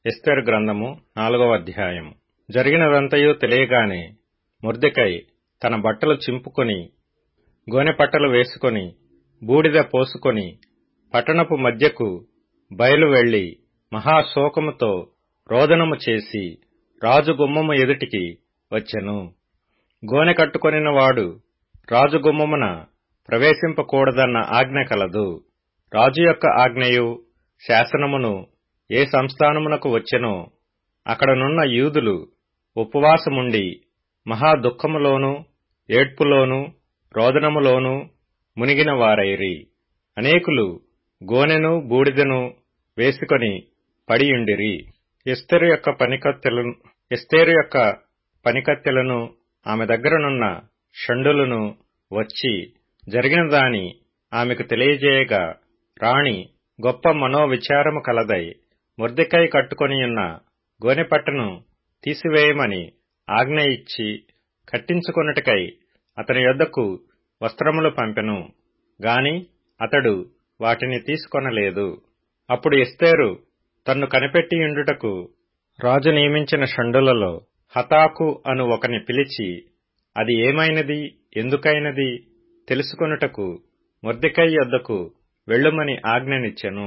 ఎస్తేరు గ్రంథము నాలుగవ అధ్యాయము జరిగినదంతయు తెలియగానే మొర్దెకై తన బట్టలు చింపుకొని గోనెపట్టలు వేసుకొని బూడిద పోసుకొని పట్టణపు మధ్యకు బయలు వెళ్లి మహాశోకముతో రోదనము చేసి రాజు గుమ్మము ఎదుటికి వచ్చెను గోనె కట్టుకొనిన వాడు రాజు గుమ్మమున ప్రవేశింపకూడదన్న ఆజ్ఞ కలదు రాజు యొక్క ఆజ్ఞయు శాసనమును ఏ సంస్థానమునకు వచ్చెనో అక్కడనున్న యూదులు ఉపవాసముండి మహా దుఃఖములోను ఏడ్పులోను రోదనములోను మునిగిన వారైరి అనేకులు గోనెను బూడిదను వేసుకొని పడియుండిరి ఎస్తేరు యొక్క పనికత్తెలను ఎస్తేరు యొక్క పనికత్తెలను ఆమె దగ్గరనున్న షండులను వచ్చి జరిగిన దాని ఆమెకు తెలియజేయగా రాణి గొప్ప మనోవిచారము కలదై మొర్దెకై కట్టుకొనియున్న గోనెపట్టను తీసివేయమని ఆజ్ఞ ఇచ్చి కట్టించుకొనుటకై అతని యొద్దకు వస్త్రములు పంపెను గాని అతడు వాటిని తీసుకొనలేదు అప్పుడు ఎస్తేరు తన్ను కనిపెట్టియుండుటకు రాజు నియమించిన షండులలో హతాకు అను ఒకని పిలిచి అది ఏమైనది ఎందుకైనది తెలుసుకొనుటకు మొర్దెకై యొద్దకు వెళ్ళుమని ఆజ్ఞనిచ్చెను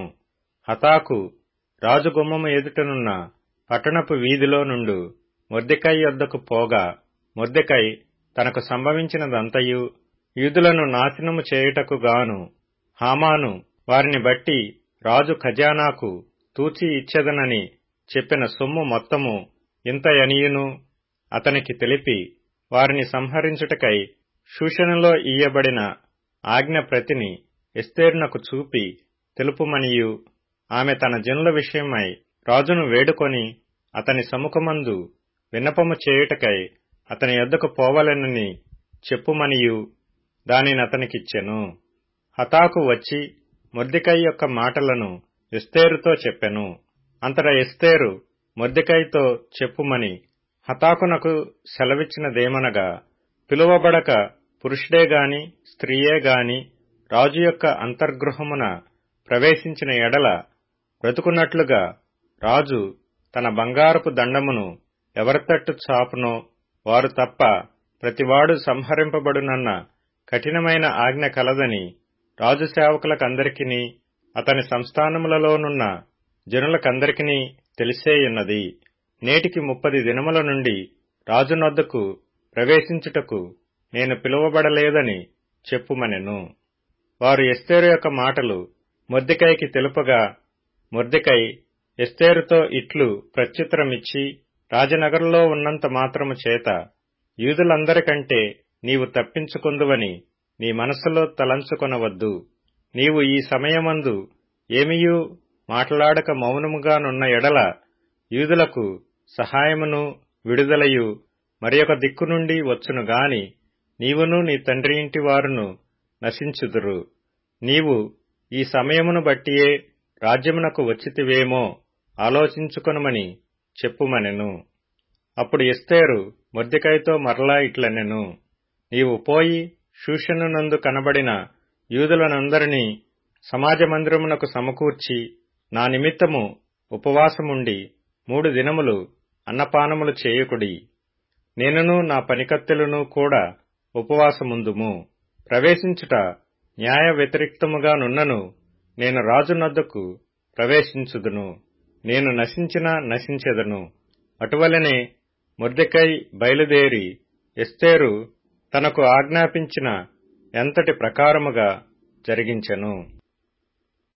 హతాకు రాజుగుమ్మము ఎదుటనున్న పట్టణపు వీధిలో నుండు మొర్దెకై యొద్దకు పోగా మొర్దెకై తనకు సంభవించినదంతయు యూదులను నాశనము చేయుటకు గాను హామాను వారిని బట్టి రాజు ఖజానాకు తూచి ఇచ్చెదనని చెప్పిన సొమ్ము మొత్తము ఇంతయనియును అతనికి తెలిపి వారిని సంహరించుటకై శూషణలో ఇయ్యబడిన ఆజ్ఞ ప్రతిని ఎస్తేరునకు చూపి తెలుపుమనియు ఆమె తన జనుల విషయమై రాజును వేడుకొని అతని సముఖమందు విన్నపము చేయుటకై అతని యొద్దకు పోవలెనని చెప్పుమనియు దానినతనికిచ్చెను హతాకు వచ్చి మొర్దికై యొక్క మాటలను ఎస్తేరుతో చెప్పెను అంతట ఎస్తేరు మొర్దికైతో చెప్పుమని హతాకునకు సెలవిచ్చినదేమనగా పిలువబడక పురుషుడే గాని స్త్రీయే గాని రాజు యొక్క అంతర్గృహమున ప్రవేశించిన ఎడల బ్రతుకున్నట్లుగా రాజు తన బంగారపు దండమును ఎవరితట్టు చాపునో వారు తప్ప ప్రతివాడు సంహరింపబడునన్న కఠినమైన ఆజ్ఞ కలదని రాజు సేవకులకందరికీ అతని సంస్థానములలోనున్న జనులకందరికీ తెలిసేయున్నది నేటికి ముప్పది దినముల నుండి రాజునొద్దకు ప్రవేశించుటకు నేను పిలువబడలేదని చెప్పుమనెను వారు ఎస్తేరు యొక్క మాటలు మొర్దికైకి తెలుపగా మొర్దికై ఎస్తేరుతో ఇట్లు ప్రత్యుత్తరమిచ్చి రాజనగరులో ఉన్నంత మాత్రము చేత యూదులందరికంటే నీవు తప్పించుకుందువని నీ మనస్సులో తలంచుకొనవద్దు నీవు ఈ సమయమందు ఏమియూ మాట్లాడక మౌనముగానున్న ఎడల యూదులకు సహాయమును విడుదలయు మరి ఒక దిక్కు నుండి వచ్చును గాని నీవును నీ తండ్రి ఇంటి వారును నశించుదురు నీవు ఈ సమయమును బట్టియే రాజ్యమునకు వచ్చితివేమో ఆలోచించుకొనుమని చెప్పుమనెను అప్పుడు ఎస్తేరు మొర్దికైతో మరలా ఇట్లనెను నీవు పోయి శూషణునందు కనబడిన యూదులనందరినీ సమాజ మందిరమునకు సమకూర్చి నా నిమిత్తము ఉపవాసముండి మూడు దినములు అన్నపానములు చేయకుడి నేనును నా పనికత్తెలను కూడా ఉపవాసముందుము ప్రవేశించుట న్యాయ వ్యతిరిక్తముగా నున్నను నేను రాజునొద్దకు ప్రవేశించుదును నేను నశించినా నశించెదను అటువలనే మొర్దెకై బయలుదేరి ఎస్తేరు తనకు ఆజ్ఞాపించిన ఎంతటి ప్రకారముగా జరిగించెను